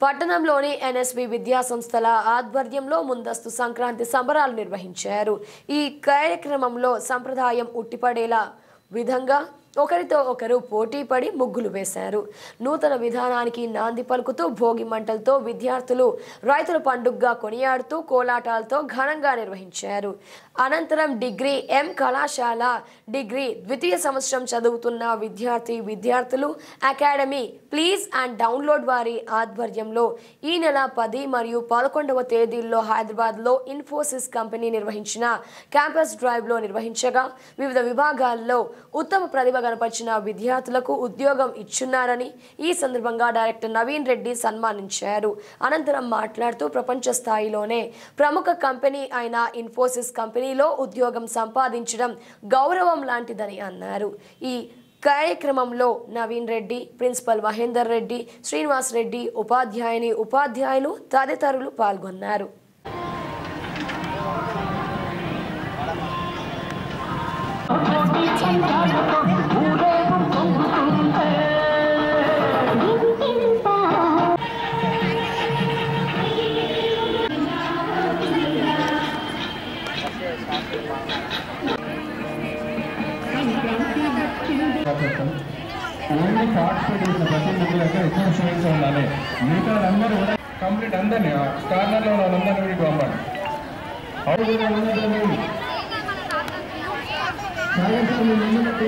పట్టణంలోని ఎన్ఎస్బి విద్యా సంస్థల ఆధ్వర్యంలో ముందస్తు సంక్రాంతి సంబరాలు నిర్వహించారు ఈ కార్యక్రమంలో సంప్రదాయం ఉట్టిపడేలా విధంగా ఒకరితో ఒకరు పోటీ పడి ముగ్గులు వేశారు నూతన విధానానికి నాంది పలుకుతూ భోగి మంటలతో విద్యార్థులు రైతుల పండుగగా కొనియాడుతూ కోలాటాలతో ఘనంగా నిర్వహించారు అనంతరం డిగ్రీ ఎం కళాశాల డిగ్రీ ద్వితీయ సంవత్సరం చదువుతున్న విద్యార్థి విద్యార్థులు అకాడమీ ప్లీజ్ అండ్ డౌన్లోడ్ వారి ఆధ్వర్యంలో ఈ నెల పది మరియు పదకొండవ తేదీల్లో హైదరాబాద్లో ఇన్ఫోసిస్ కంపెనీ నిర్వహించిన క్యాంపస్ డ్రైవ్లో నిర్వహించగా వివిధ విభాగాల్లో ఉత్తమ ప్రతిభ కనపరిచిన విద్యార్థులకు ఉద్యోగం ఇచ్చున్నారని ఈ సందర్భంగా డైరెక్టర్ నవీన్ రెడ్డి సన్మానించారు అనంతరం మాట్లాడుతూ ప్రపంచ స్థాయిలోనే ప్రముఖ కంపెనీ అయిన ఇన్ఫోసిస్ కంపెనీలో ఉద్యోగం సంపాదించడం గౌరవం లాంటిదని అన్నారు ఈ కార్యక్రమంలో నవీన్ రెడ్డి ప్రిన్సిపల్ మహేందర్ రెడ్డి శ్రీనివాస్ రెడ్డి ఉపాధ్యాయుని ఉపాధ్యాయులు తదితరులు పాల్గొన్నారు ఓన్లీ పార్టిసిపేట్ చేసిన ప్రతి ముగ్గురు అయితే ఎక్కువ స్టూడెంట్స్ ఉండాలి మిగతా అందరూ కూడా కంప్లీట్ అందరినీ కార్నర్లో ఉన్న వాళ్ళందరినీ వీడికి పంపండి అవును కూడా ఉన్నదండి. చాలా సార్లు నిన్నటి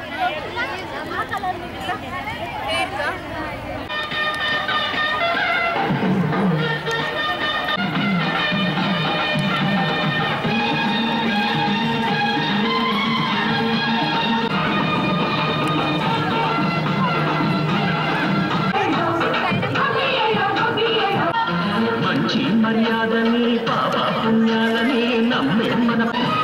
మంచి మర్యాదని పాప పుణ్యాలని నమ్మే మన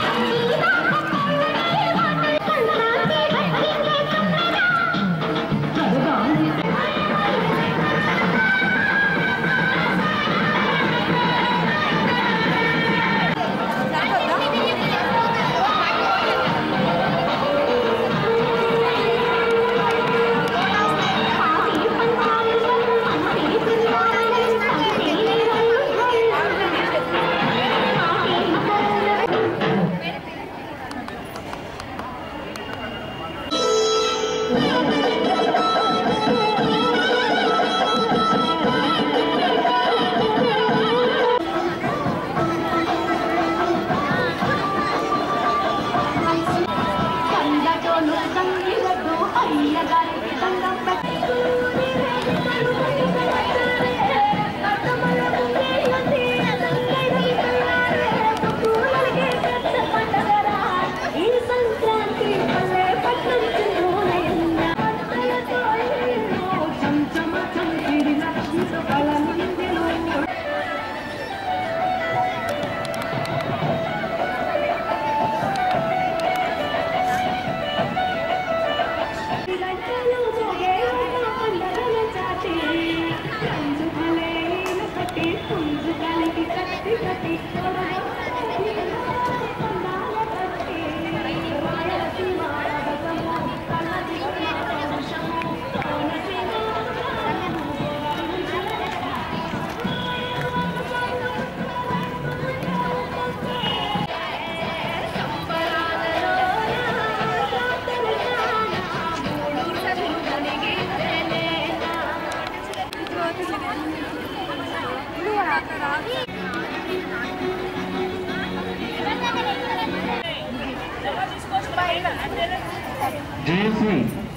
జేసీ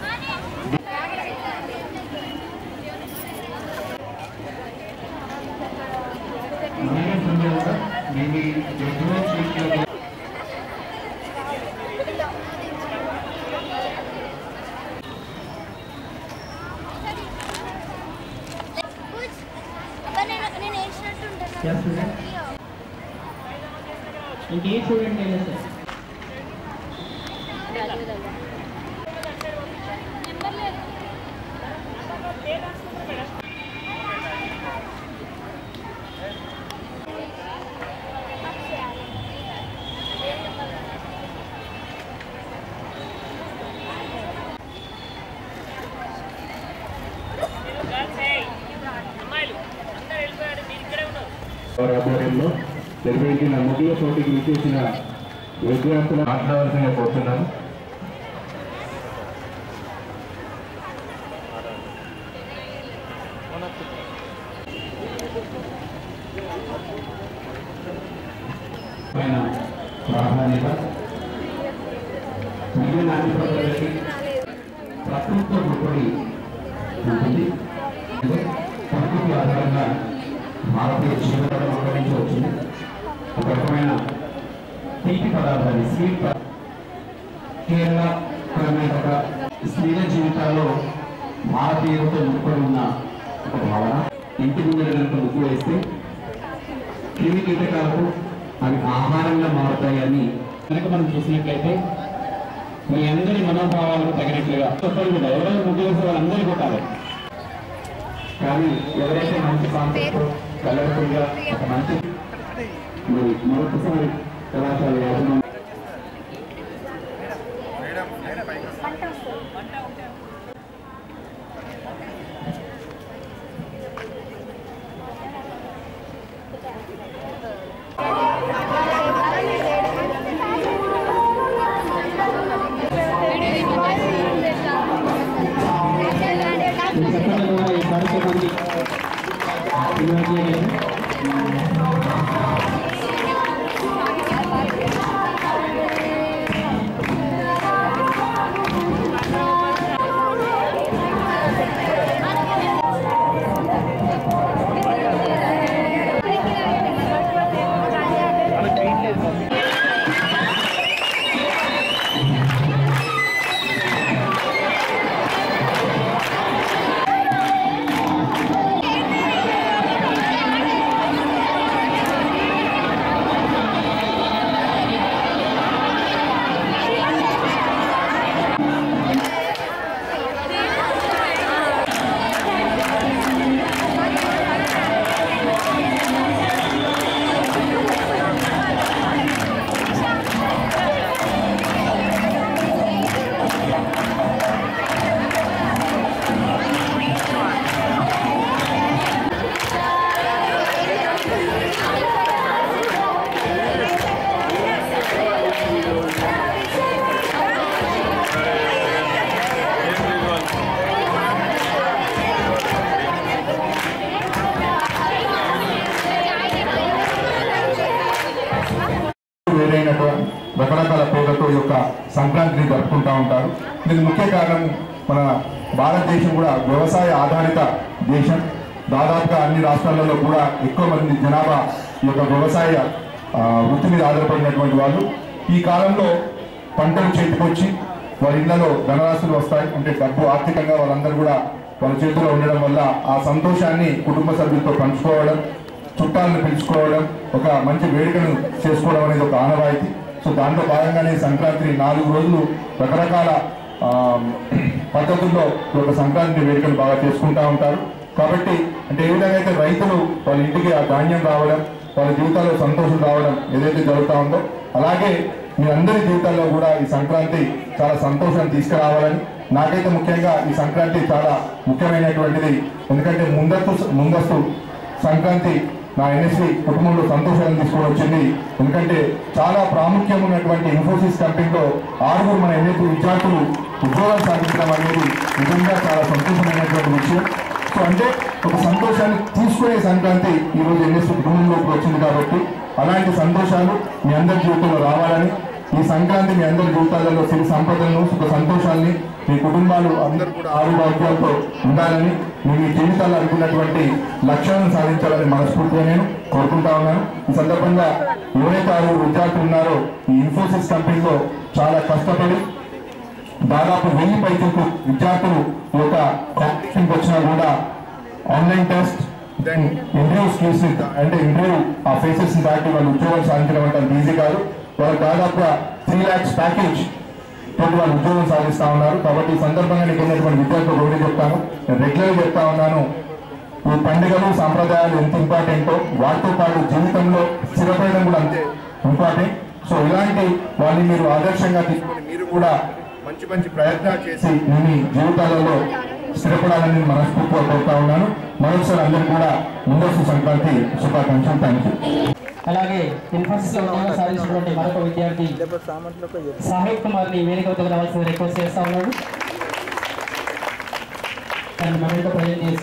మేబీ ఎన్నో సీట్లు నేను వేసినట్టు क्या स्टूडेंट इनके एक स्टूडेंट ले लेते हैं వారి ఆధ్వర్యంలో నిర్వహించిన ముగ్గుల పోటీకి విచ్చేసిన విద్యార్థులు మాట్లాడవలసిందిగా కోరుతున్నాను పైన ప్రాధాన్యత మిగిలిన అన్ని పనులకి ప్రకృతితో ముడిపడి ఉంటుంది అంటే ప్రకృతి ఆధారంగా భారతీయ జీవనం నుంచి వచ్చింది ఒక రకమైన తీపి పదార్థాన్ని స్వీట్ పదార్థం. కేరళ కర్ణాటక స్త్రీల జీవితాల్లో భారతీయులతో ముడిపడి ఉన్న ఒక భావన ఇంటి ముందర కనుక ముగ్గు వేస్తే క్రిమి కీటకాలకు అవి ఆహారంగా మారుతాయని కనుక మనం చూసినట్లయితే మీ అందరి మనోభావాలకు తగినట్లుగా ఒక్కరు కూడా ఎవరైనా ముగ్గు వేసే వాళ్ళందరూ కొట్టాలి కానీ ఎవరైతే మంచి కాన్సెప్ట్ కలర్ఫుల్ గా ఒక మంచి మరి మరొకసారి కళాశాల యాజమాన్యం చెప్పడం ద్వారా ఈ కార్యక్రమాన్ని నిర్వహించగలిగారు. వేరైనటువంటి రకరకాల పేర్లతో ఈ యొక్క సంక్రాంతిని జరుపుకుంటూ ఉంటారు దీనికి ముఖ్య కారణం మన భారతదేశం కూడా వ్యవసాయ ఆధారిత దేశం దాదాపుగా అన్ని రాష్ట్రాలలో కూడా ఎక్కువ మంది జనాభా ఈ యొక్క వ్యవసాయ ఆ, వృత్తి మీద ఆధారపడినటువంటి వాళ్ళు ఈ కాలంలో పంటలు చేతికొచ్చి వారి ఇళ్లలో ధనరాశులు వస్తాయి అంటే డబ్బు ఆర్థికంగా వాళ్ళందరూ కూడా వాళ్ళ చేతిలో ఉండడం వల్ల ఆ సంతోషాన్ని కుటుంబ సభ్యులతో పంచుకోవడం చుట్టాలను పిలుచుకోవడం ఒక మంచి వేడుకను చేసుకోవడం అనేది ఒక ఆనవాయితీ సో దాంట్లో భాగంగానే సంక్రాంతి నాలుగు రోజులు రకరకాల ఆ, పద్ధతుల్లో ఈ యొక్క సంక్రాంతి వేడుకలు బాగా చేసుకుంటా ఉంటారు కాబట్టి అంటే ఏ విధంగా అయితే రైతులు వాళ్ళ ఇంటికి ఆ ధాన్యం రావడం వాళ్ళ జీవితాల్లో సంతోషం రావడం ఏదైతే జరుగుతూ ఉందో అలాగే మీ అందరి జీవితాల్లో కూడా ఈ సంక్రాంతి చాలా సంతోషాన్ని తీసుకురావాలని నాకైతే ముఖ్యంగా ఈ సంక్రాంతి చాలా ముఖ్యమైనటువంటిది ఎందుకంటే ముందస్తు ముందస్తు సంక్రాంతి నా ఎన్ఎస్సి కుటుంబంలో సంతోషాలను తీసుకొని వచ్చింది ఎందుకంటే చాలా ప్రాముఖ్యం ఉన్నటువంటి ఇన్ఫోసిస్ కంపెనీలో ఆరుగురు మన ఎన్ఎస్సి విద్యార్థులు ఉద్యోగాలు సాధించడం అనేది నిజంగా చాలా సంతోషమైనటువంటి విషయం సో అంటే ఒక సంతోషాన్ని తీసుకునే సంక్రాంతి ఈ రోజు ఎన్ఎస్సి కుటుంబంలోకి వచ్చింది కాబట్టి అలాంటి సంతోషాలు మీ అందరి జీవితంలో రావాలని ఈ సంక్రాంతి మీ అందరి జీవితాలలో సిరి సంపదలను సుఖ సంతోషాల్ని మీ కుటుంబాలు అందరూ కూడా ఆరోగ్యాలతో ఉండాలని మీ మీ జీవితాల్లో అనుకున్నటువంటి లక్ష్యాలను సాధించాలని మనస్ఫూర్తిగా నేను కోరుకుంటా ఉన్నాను ఈ సందర్భంగా ఎవరైతే ఆరుగురు విద్యార్థులు ఉన్నారో ఈ ఇన్ఫోసిస్ కంపెనీలో చాలా కష్టపడి దాదాపు వెయ్యి పైకి విద్యార్థులు ఈ యొక్క కాంపిటీషన్కి వచ్చినా కూడా online test then interview skills అంటే ఇంటర్వ్యూ ఆ ఫేసెస్ దాటి వాళ్ళు ఉద్యోగాలు సాధించడం అంటే అంత ఈజీ కాదు వాళ్ళకి దాదాపుగా త్రీ ల్యాక్స్ ప్యాకేజ్ తోటి వాళ్ళు ఉద్యోగం సాధిస్తా ఉన్నారు కాబట్టి ఈ సందర్భంగా నీకు ఉన్నటువంటి విద్యార్థులు ఒకటి చెప్తాను నేను రెగ్యులర్ చెప్తా ఉన్నాను ఈ పండుగలు సాంప్రదాయాలు ఎంత ఇంపార్టెంటో వాటితో పాటు జీవితంలో స్థిరపడడం కూడా అంతే ఇంపార్టెంట్ సో ఇలాంటి వాళ్ళని మీరు ఆదర్శంగా తీసుకొని మీరు కూడా మంచి మంచి ప్రయత్నాలు చేసి మీ మీ జీవితాలలో స్థిరపడాలని మనస్ఫూర్తిగా కోరుతా ఉన్నాను మరొకసారి అందరూ కూడా ముందస్తు సంక్రాంతి శుభాకాంక్షలు థ్యాంక్ యూ అలాగే ఇన్ఫోసిస్ లో ఉద్యోగం సాధించినటువంటి మరొక విద్యార్థి సాహిబ్ కుమార్ ని వేదిక వద్దకు రావాల్సిన రిక్వెస్ట్ చేస్తా ఉన్నాడు దాన్ని మరింత ప్రజెంట్ చేస్తూ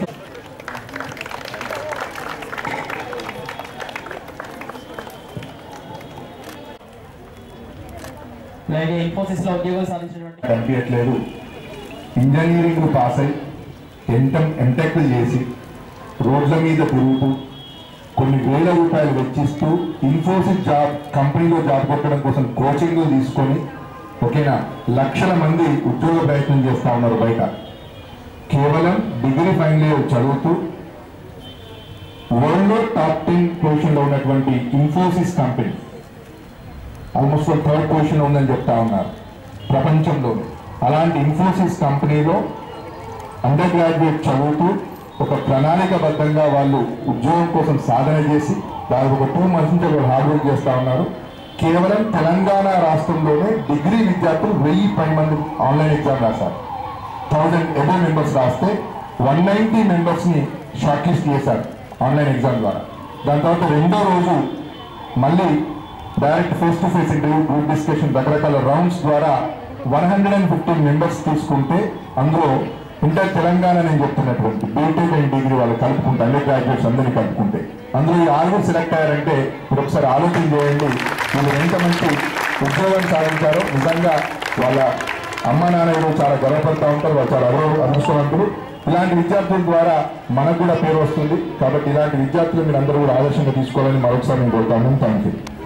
అలాగే ఇన్ఫోసిస్ లో ఉద్యోగం సాధించినటువంటి కనిపించట్లేదు ఇంజనీరింగ్ పాస్ అయి ఎంటెం ఎంటెక్ చేసి రోడ్ల మీద తిరుగుతూ కొన్ని వేల రూపాయలు వెచ్చిస్తూ ఇన్ఫోసిస్ జాబ్ కంపెనీలో జాబ్ కొట్టడం కోసం కోచింగ్ తీసుకొని ఓకేనా లక్షల మంది ఉద్యోగ ప్రయత్నం చేస్తా ఉన్నారు బయట కేవలం డిగ్రీ ఫైనల్ ఇయర్ చదువుతూ వరల్డ్లో టాప్ టెన్ పొజిషన్లో ఉన్నటువంటి Infosys company almost third position ఉందని చెప్తా ఉన్నారు ప్రపంచంలో అలాంటి ఇన్ఫోసిస్ కంపెనీలో అండర్ గ్రాడ్యుయేట్ చదువుతూ ఒక ప్రణాళికబద్ధంగా వాళ్ళు ఉద్యోగం కోసం సాధన చేసి దాదాపు ఒక టూ మంత్స్ నుంచి వాళ్ళు హార్డ్ వర్క్ చేస్తా ఉన్నారు కేవలం తెలంగాణ రాష్ట్రంలోనే డిగ్రీ విద్యార్థులు వెయ్యి పది మంది ఆన్లైన్ ఎగ్జామ్ రాశారు థౌజండ్ ఎబో మెంబర్స్ రాస్తే వన్ నైంటీ మెంబర్స్ని షార్ట్ లిస్ట్ చేశారు ఆన్లైన్ ఎగ్జామ్ ద్వారా దాని తర్వాత రెండో రోజు మళ్ళీ direct face to face interview group discussion రకరకాల రౌండ్స్ ద్వారా one hundred and fifteen members తీసుకుంటే అందులో ఇంటర్ తెలంగాణ నేను చెప్తున్నటువంటి బీటెక్ అండ్ డిగ్రీ వాళ్ళు కలుపుకుంటే అండర్ గ్రాడ్యుయేట్స్ అందరినీ కలుపుకుంటే అందులో ఈ ఆరుగురు సెలెక్ట్ అయ్యారంటే మీరు ఒకసారి ఆలోచన చేయండి వీళ్ళు ఎంత మంచి ఉద్యోగం సాధించారో నిజంగా వాళ్ళ అమ్మ నాన్న కూడా చాలా గర్వపడతా ఉంటారు వాళ్ళు చాలా అదృ- అదృష్టవంతులు ఇలాంటి విద్యార్థుల ద్వారా మనకు కూడా పేరు వస్తుంది కాబట్టి ఇలాంటి విద్యార్థులు మీరు అందరూ కూడా ఆదర్శంగా తీసుకోవాలని మరొకసారి నేను కోరుతాను థ్యాంక్ యూ